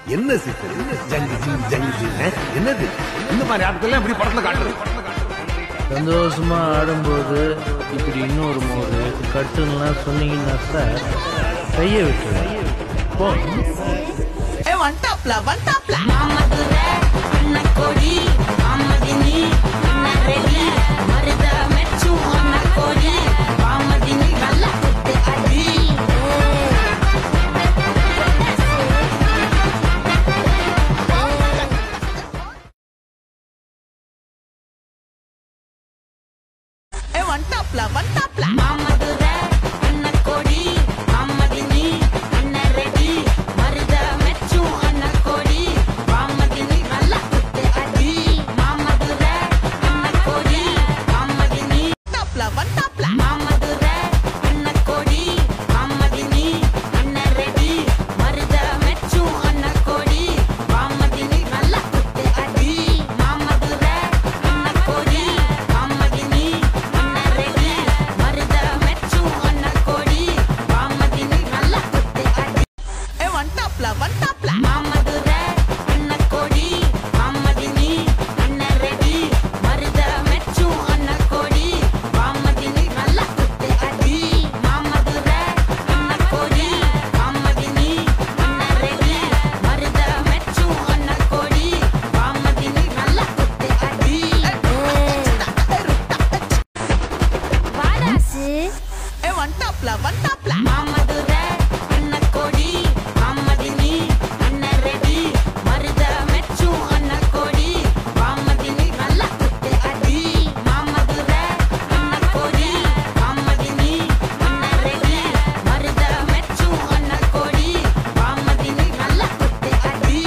என்ன சித்தர் ஜங்கு ஜிங் ஜங்கு ஜிங், ஆ? என்னது இந்த மாதிரி ஆட்கள் இப்படி படத்துல காட்டுறது சந்தோஷமா ஆடும்போது இப்படி இன்னொரு மோது கட்டுலாம் சொன்னீங்கன்னா சார் கையை விட்டுருவேன் போ ஏ வண்டாப்ல வண்டாப்ல மாமதுரை அன்னக்கோடி மாமதினி அன்னரெடி மருத மெச்சும் அன்னக்கோடி மாமதினி நல்ல குத்து அடி ஏ வண்டாப்ல வண்டாப்ல மாமதுரை அன்னக்கோடி மாமதினி அன்னரெடி மருத மெச்சும் அன்னக்கோடி மாமதினி நல்ல குத்து அடி மாமதுரை அன்னக்கோடி மாமதினி வண்டாப்ல வண்டாப்ல மாமதுரை அன்னக்கோடி மாமதினி அன்னரெடி மருத மெச்சும் அன்னக்கோடி மாமதினி நல்ல குத்து அடி மாமதுரை அன்னக்கோடி மாமதினி அன்னரெடி மருத மெச்சும் அன்னக்கோடி மாமதினி நல்ல குத்து அடி ஏ வண்டாப்ல வண்டாப்ல மாமதுரை அன்னக்கோடி மாமதினி அன்னரெடி மருத மெச்சும் அன்னக்கோடி மாமதினி நல்ல குத்து அடி மாமதுரை அன்னக்கோடி மாமதினி அன்னரெடி மருத மெச்சும் அன்னக்கோடி மாமதினி நல்ல குத்து அடி வாடாசு ஏ வண்டாப்ல வண்டாப்ல மாமதுரை அன்னக்கோடி மாமதினி அன்னரெடி மருத மெச்சும் அன்னக்கோடி மாமதினி நல்ல குத்து அடி மாமதுரை அன்னக்கோடி மாமதினி அன்னரெடி மருத மெச்சும் அன்னக்கோடி மாமதினி நல்ல குத்து அடி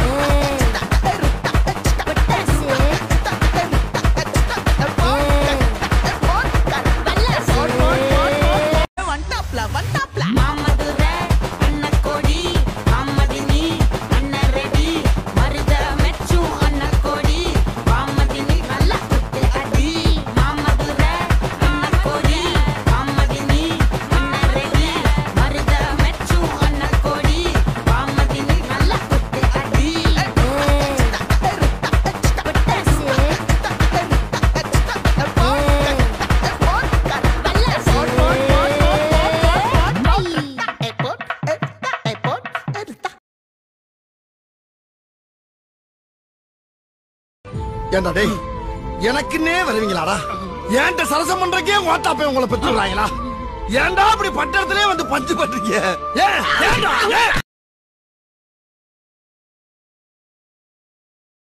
ஏ வண்டாப்ல வண்டாப்ல மாமதுரை அன்னக்கோடி மாமதினி அன்னரெடி மருத மெச்சும் அன்னக்கோடி மாமதினி நல்ல குத்து அடி மாமதுரை அன்னக்கோடி மாமதினி அன்னரெடி மருத மெச்சும் அன்னக்கோடி மாமதினி நல்ல குத்து அடி ஏண்டா டேய் எனக்குன்னே வருவீங்களாடா ஏன்ட்ட சரசம் பண்றக்கே ஓட்டாப்பே உங்களை பெற்றுறாங்களா ஏன்டா அப்படி பட்டத்திலே வந்து பஞ்சு பண்றீங்க ஏன் ஏன்டா ஏன்